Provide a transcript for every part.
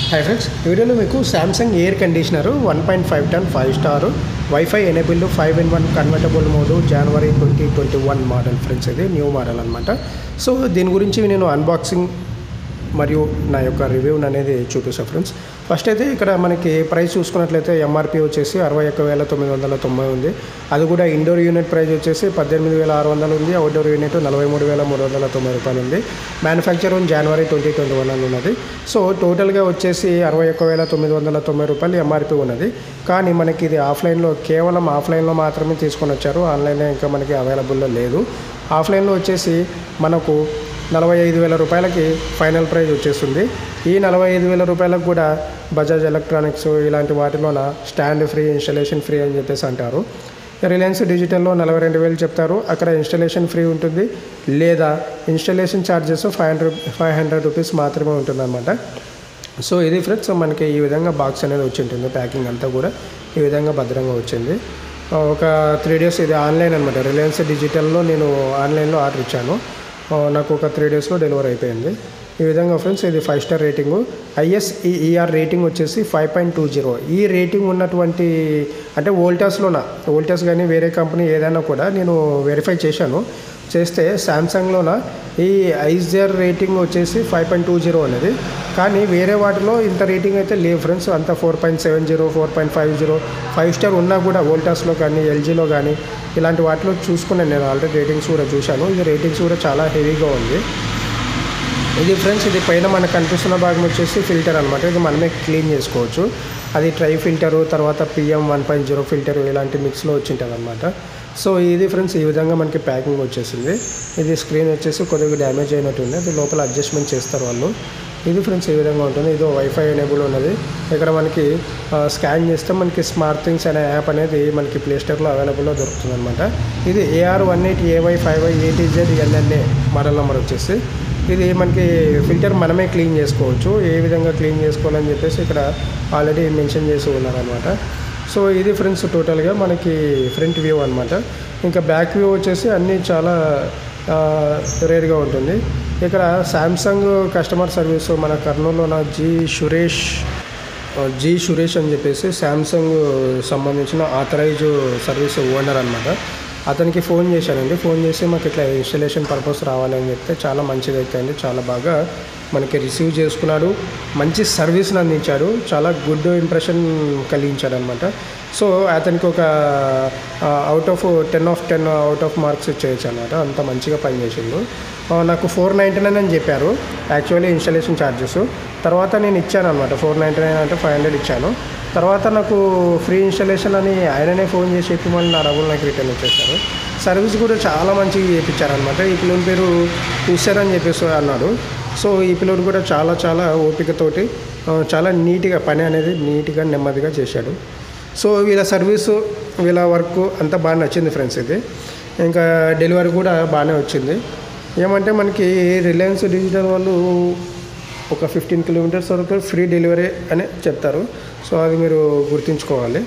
hi friends ఈ వీడియోలో మీకు Samsung air conditioner one point five ton five star wifi enabled five in one convertible mode జనవరి twenty twenty one model friends ఇది new model అనమాట so దీని గురించి నేను అన్బాక్సింగ్ మరియు నా యొక్క రివ్యూ అనేది చూపిస్తాను ఫ్రెండ్స్ ఫస్ట్ అయితే ఇక్కడ మనకి ప్రైస్ చూసుకున్నట్లయితే ఎంఆర్పి వచ్చేసి అరవై ఒక్క వేల తొమ్మిది వందల తొంభై ఉంది అది కూడా ఇండోర్ యూనిట్ ప్రైస్ వచ్చేసి పద్దెనిమిది వేల ఆరు వందలు ఉంది అవుట్డోర్ యూనిట్ నలభై మూడు వేల మూడు వందల తొంభై రూపాయలు ఉంది మ్యానుఫ్యాక్చర్ జనవరి ట్వంటీ ట్వంటీ వన్ అని ఉన్నది సో టోటల్గా వచ్చేసి అరవై ఒక్క వేల తొమ్మిది వందల తొంభై రూపాయలు ఎంఆర్పి ఉన్నది కానీ మనకి ఇది ఆఫ్లైన్లో కేవలం ఆఫ్లైన్లో మాత్రమే తీసుకొని వచ్చారు ఆన్లైన్లో ఇంకా మనకి అవైలబుల్లో లేదు ఆఫ్లైన్లో వచ్చేసి మనకు నలభై ఐదు వేల రూపాయలకి ఫైనల్ ప్రైస్ వచ్చేస్తుంది ఈ నలభై ఐదు వేల రూపాయలకు కూడా బజాజ్ ఎలక్ట్రానిక్స్ ఇలాంటి వాటిలోన స్టాండ్ ఫ్రీ ఇన్స్టలేషన్ ఫ్రీ అని చెప్పేసి అంటారు రిలయన్స్ డిజిటల్లో నలభై రెండు వేలు చెప్తారు అక్కడ ఇన్స్టలేషన్ ఫ్రీ ఉంటుంది లేదా installation charges five hundred five hundred rupees మాత్రమే ఉంటుందన్నమాట సో ఇది ఫ్రెండ్స్ మనకి ఈ విధంగా బాక్స్ అనేది వచ్చి ఉంటుంది ప్యాకింగ్ అంతా కూడా ఈ విధంగా భద్రంగా వచ్చింది ఒక త్రీ డేస్ ఇది ఆన్లైన్ అనమాట రిలయన్స్ డిజిటల్లో నేను ఆన్లైన్లో ఆర్డర్ ఇచ్చాను ఆ, నాకు ఒక త్రీ డేస్లో డెలివరీ అయిపోయింది ఈ విధంగా ఫ్రెండ్స్ ఇది five star rating ISEER rating వచ్చేసి ఫైవ్ పాయింట్ టూ జీరో ఈ రేటింగ్ ఉన్నటువంటి అంటే వోల్టాస్లోన వోల్టాస్ కానీ వేరే కంపెనీ ఏదైనా కూడా నేను వెరిఫై చేశాను చేస్తే శాంసంగ్లోన ఈ ఐజర్ రేటింగ్ వచ్చేసి ఫైవ్ పాయింట్ టూ జీరో అనేది కానీ వేరే వాటిలో ఇంత రేటింగ్ అయితే లేవు ఫ్రెండ్స్ అంత four point seven zero four point five zero five star ఉన్నా కూడా వోల్టాస్లో కానీ ఎల్జీలో కానీ ఇలాంటి వాటిలో చూసుకున్నాను నేను ఆల్రెడీ రేటింగ్స్ కూడా చూశాను ఇది రేటింగ్స్ కూడా చాలా హెవీగా ఉంది ఇది ఫ్రెండ్స్ ఇది పైన మనకు కనిపిస్తున్న భాగం వచ్చేసి ఫిల్టర్ అనమాట ఇది మనమే క్లీన్ చేసుకోవచ్చు అది ట్రై ఫిల్టరు తర్వాత PM one point zero filter ఇలాంటి మిక్స్లో వచ్చింటుంది అనమాట సో ఇది ఫ్రెండ్స్ ఈ విధంగా మనకి ప్యాకింగ్ వచ్చేసింది ఇది స్క్రీన్ వచ్చేసి కొద్దిగా డ్యామేజ్ అయినట్టుంది అది లోపల అడ్జస్ట్మెంట్ చేస్తారు వాళ్ళు ఇది ఫ్రెండ్స్ ఈ విధంగా ఉంటుంది ఇది వైఫై ఎనేబుల్ ఉన్నది ఇక్కడ మనకి ఆ, స్కాన్ చేస్తే మనకి స్మార్ట్ థింగ్స్ అనే యాప్ అనేది మనకి ప్లే స్టోర్లో అవైలబుల్లో దొరుకుతుంది అనమాట ఇది AR one eight AY five Y eighty Z NNA model number వచ్చేసి ఇది మనకి ఫిల్టర్ మనమే క్లీన్ చేసుకోవచ్చు ఏ విధంగా క్లీన్ చేసుకోవాలని చెప్పేసి ఇక్కడ ఆల్రెడీ మెన్షన్ చేసి ఉన్నారనమాట సో ఇది ఫ్రెండ్స్ టోటల్గా మనకి ఫ్రంట్ వ్యూ అనమాట ఇంకా బ్యాక్ వ్యూ వచ్చేసి అన్నీ చాలా రేర్గా ఉంటుంది ఇక్కడ శాంసంగ్ కస్టమర్ సర్వీస్ మన కర్నూలులో జీ సురేష్ జీ సురేష్ అని చెప్పేసి శాంసంగ్ సంబంధించిన ఆథరైజ్ సర్వీస్ ఓనర్ అనమాట అతనికి ఫోన్ చేశానండి ఫోన్ చేసి మాకు ఇట్లా ఇన్స్టలేషన్ పర్పస్ రావాలని చెప్తే చాలా మంచిది అయితే అండి చాలా బాగా మనకి రిసీవ్ చేసుకున్నాడు మంచి సర్వీస్ని అందించాడు చాలా గుడ్ ఇంప్రెషన్ కలిగించాడు అనమాట సో అతనికి ఒక out of ten of ten out of marks ఇచ్చేయచ్చు అనమాట అంత మంచిగా పనిచేసిండు ఆ, నాకు ఫోర్ నైంటీ నైన్ అని చెప్పారు యాక్చువల్లీ ఇన్స్టలేషన్ ఛార్జెస్ తర్వాత నేను ఇచ్చాను అనమాట ఫోర్ నైంటీ నైన్ అంటే ఫైవ్ హండ్రెడ్ ఇచ్చాను తర్వాత నాకు ఫ్రీ ఇన్స్టలేషన్ అని ఆయననే ఫోన్ చేసి చెప్పి మళ్ళీ నా డబ్బులు నాకు రిటర్న్ వచ్చేసారు సర్వీస్ కూడా చాలా మంచిగా చేయించారనమాట ఈ పిల్లల పేరు హుస్సేన్ అని చెప్పేసి అన్నాడు సో ఈ పిల్లడు కూడా చాలా చాలా ఓపికతోటి ఆ, చాలా నీట్గా పని అనేది నీట్గా నెమ్మదిగా చేశాడు సో వీళ్ళ సర్వీసు వీళ్ళ వర్క్ అంతా బాగా నచ్చింది ఫ్రెండ్స్ ఇది ఇంకా డెలివరీ కూడా బాగానే వచ్చింది ఏమంటే మనకి రిలయన్స్ డిజిటల్ వాళ్ళు ఒక ఫిఫ్టీన్ కిలోమీటర్స్ వరకు ఫ్రీ డెలివరీ అని చెప్తారు సో అది మీరు గుర్తుంచుకోవాలి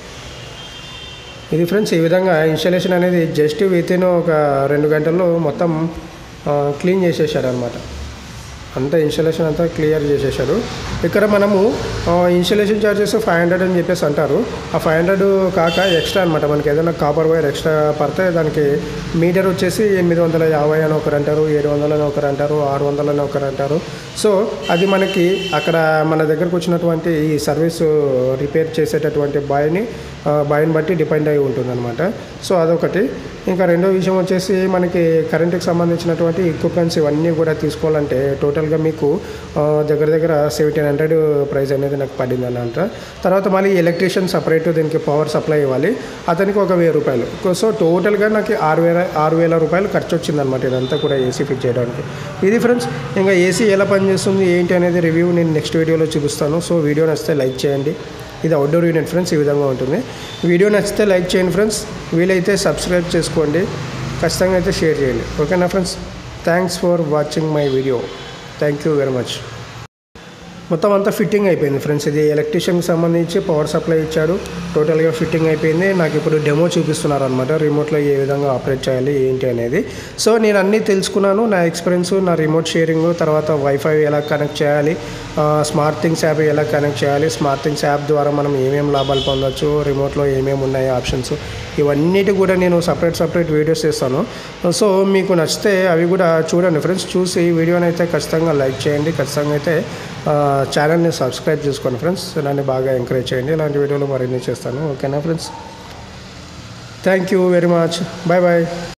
ఇది ఫ్రెండ్స్ ఈ విధంగా ఇన్స్టాలేషన్ అనేది జస్ట్ విత్ ఇన్ ఒక రెండు గంటల్లో మొత్తం ఆ, క్లీన్ చేసేసాడు అనమాట అంతా ఇన్స్టాలేషన్ అంతా క్లియర్ చేసేసాడు ఇక్కడ మనము ఆ, ఇన్స్టాలేషన్ ఛార్జెస్ ఫైవ్ హండ్రెడ్ అని చెప్పేసి అంటారు ఆ ఫైవ్ హండ్రెడ్ కాక ఎక్స్ట్రా అనమాట మనకి ఏదైనా కాపర్ వైర్ ఎక్స్ట్రా పడితే దానికి మీటర్ వచ్చేసి ఎనిమిది వందల యాభై అని ఒకరు అంటారు ఏడు వందలు అని ఒకరు అంటారు ఆరు వందలు అని ఒకరు అంటారు సో అది మనకి అక్కడ మన దగ్గరకు వచ్చినటువంటి ఈ సర్వీస్ రిపేర్ చేసేటటువంటి బాయ్ని బాయ్ని బట్టి డిపెండ్ అయి ఉంటుందన్నమాట సో అదొకటి ఇంకా రెండో విషయం వచ్చేసి మనకి కరెంటుకి సంబంధించినటువంటి ఎక్విప్మెంట్స్ ఇవన్నీ కూడా తీసుకోవాలంటే టోటల్గా మీకు ఆ, దగ్గర దగ్గర సెవెంటీన్ హండ్రెడ్ ప్రైస్ అనేది నాకు పడింది అన్నమాట తర్వాత మళ్ళీ ఎలక్ట్రీషియన్ సపరేట్ దీనికి పవర్ సప్లై ఇవ్వాలి అతనికి ఒక వెయ్యి రూపాయలు సో టోటల్గా నాకు ఆరు వేల ఆరు వేల రూపాయలు ఖర్చు వచ్చిందనమాట ఇదంతా కూడా ఏసీ ఫిట్ చేయడానికి ఇది ఫ్రెండ్స్ ఇంకా ఏసీ ఎలా పనిచేస్తుంది ఏంటి అనేది రివ్యూ నేను నెక్స్ట్ వీడియోలో చూపిస్తాను సో వీడియో నచ్చితే లైక్ చేయండి ఇది అవుట్డోర్ యూనిట్ ఫ్రెండ్స్ ఈ విధంగా ఉంటుంది వీడియో నచ్చితే లైక్ చేయండి ఫ్రెండ్స్ వీలైతే సబ్స్క్రైబ్ చేసుకోండి ఖచ్చితంగా అయితే షేర్ చేయండి ఓకేనా friends thanks for watching my video thank you very much మొత్తం అంతా ఫిట్టింగ్ అయిపోయింది ఫ్రెండ్స్ ఇది ఎలక్ట్రీషియన్కి సంబంధించి పవర్ సప్లై ఇచ్చాడు టోటల్గా ఫిట్టింగ్ అయిపోయింది నాకు ఇప్పుడు డెమో చూపిస్తున్నారు అనమాట రిమోట్లో ఏ విధంగా ఆపరేట్ చేయాలి ఏంటి అనేది సో నేను అన్నీ తెలుసుకున్నాను నా ఎక్స్పీరియన్స్ నా రిమోట్ షేరింగ్ తర్వాత వైఫై ఎలా కనెక్ట్ చేయాలి ఆ, స్మార్ట్ థింగ్స్ యాప్ ఎలా కనెక్ట్ చేయాలి స్మార్ట్ థింగ్స్ యాప్ ద్వారా మనం ఏమేమి లాభాలు పొందొచ్చు రిమోట్లో ఏమేమి ఉన్నాయి ఆప్షన్స్ ఇవన్నిటి కూడా నేను సపరేట్ సపరేట్ వీడియోస్ చేస్తాను సో మీకు నచ్చితే అవి కూడా చూడండి ఫ్రెండ్స్ చూసి ఈ వీడియోని అయితే ఖచ్చితంగా లైక్ చేయండి ఖచ్చితంగా అయితే ఆ, ఛానల్ని సబ్స్క్రైబ్ చేసుకోండి ఫ్రెండ్స్ నన్ను బాగా ఎంకరేజ్ చేయండి ఇలాంటి వీడియోలు మరిన్ని చేస్తాను ఓకేనా friends thank you very much bye bye